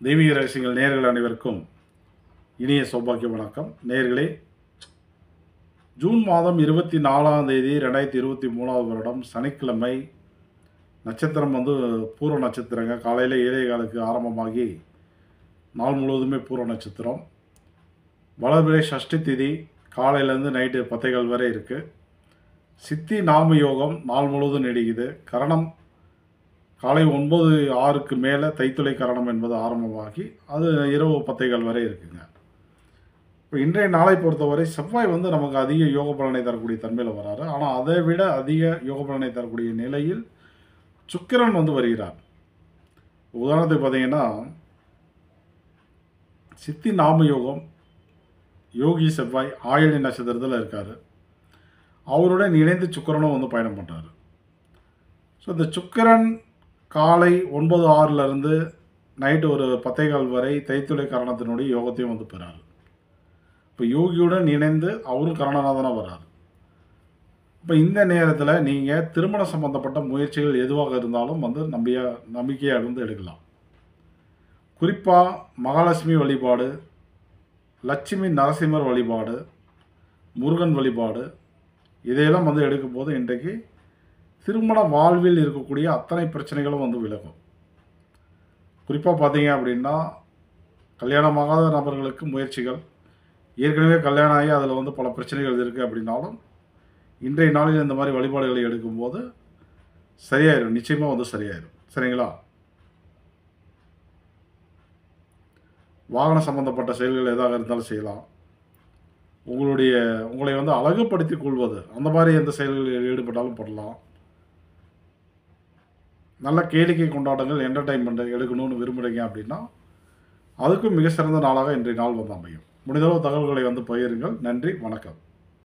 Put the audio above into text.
தெய்வீக ரகசியங்கள் நேயர்கள் அனைவருக்கும் இனிய சௌபாக்கிய வணக்கம் நேயர்களே ஜூன் மாதம் இருபத்தி நாலாம் தேதி ரெண்டாயிரத்தி இருபத்தி மூணாவது வருடம் சனிக்கிழமை நட்சத்திரம் வந்து பூர்வ நட்சத்திரங்க காலையில் ஏழை காலுக்கு ஆரம்பமாகி நாள் முழுவதுமே பூர்வ நட்சத்திரம் வளர்பிறை சஷ்டி திதி காலையிலேருந்து நைட்டு பத்தைகள் வரை இருக்குது சித்தி நாம யோகம் நாள் முழுவதும் நீடிக்குது கரணம் காலை ஒன்பது ஆறுக்கு மேலே தைத்துளை கரணம் என்பது ஆரம்பமாகி அது இரவு பத்தைகள் வரை இருக்குங்க இப்போ இன்றைய நாளை பொறுத்தவரை செவ்வாய் வந்து நமக்கு அதிக யோக பலனை தரக்கூடிய தன்மையில் வராரு ஆனால் அதை விட அதிக யோக பலனை தரக்கூடிய நிலையில் சுக்கிரன் வந்து வருகிறார் உதாரணத்துக்கு பார்த்தீங்கன்னா சித்தி நாம யோகம் யோகி செவ்வாய் ஆயிலி நட்சத்திரத்தில் இருக்கார் அவருடன் இணைந்து சுக்கிரனும் வந்து பயணம் பண்ணுறாரு ஸோ இந்த சுக்கிரன் காலை ஒன்பது ஆறிலிருந்து நைட்டு ஒரு பத்தைகால் வரை தைத்துளை கரணத்தினுடைய யோகத்தையும் வந்து பெறாரு இப்போ யோகியுடன் இணைந்து அவரும் கரணநாதனாக வராரு இப்போ இந்த நேரத்தில் நீங்கள் திருமணம் சம்பந்தப்பட்ட முயற்சிகள் எதுவாக இருந்தாலும் வந்து நம்பிய நம்பிக்கையாக இருந்து எடுக்கலாம் குறிப்பாக மகாலட்சுமி வழிபாடு லட்சுமி நரசிம்மர் வழிபாடு முருகன் வழிபாடு இதையெல்லாம் வந்து எடுக்கும்போது இன்றைக்கு திருமண வாழ்வில் இருக்கக்கூடிய அத்தனை பிரச்சனைகளும் வந்து விலகும் குறிப்பாக பார்த்தீங்க அப்படின்னா கல்யாணமாகாத நபர்களுக்கு முயற்சிகள் ஏற்கனவே கல்யாணம் ஆகி அதில் வந்து பல பிரச்சனைகள் இருக்குது அப்படின்னாலும் இன்றைய நாளில் இந்த மாதிரி வழிபாடுகளை எடுக்கும்போது சரியாயிரும் நிச்சயமாக வந்து சரியாயிரும் சரிங்களா வாகன சம்பந்தப்பட்ட செயல்கள் எதாக இருந்தாலும் செய்யலாம் உங்களுடைய உங்களை வந்து அழகுபடுத்திக் கொள்வது அந்த மாதிரி எந்த செயல்களில் ஈடுபட்டாலும் பண்ணலாம் நல்ல கேளிக்கை கொண்டாட்டங்கள் என்டர்டைன்மெண்ட் எடுக்கணும்னு விரும்புகிறீங்க அப்படின்னா அதுக்கும் மிக சிறந்த நாளாக இன்றைய நாள் வந்து அமையும் முடிந்தளவு தகவல்களை வந்து பகிருங்கள் நன்றி வணக்கம்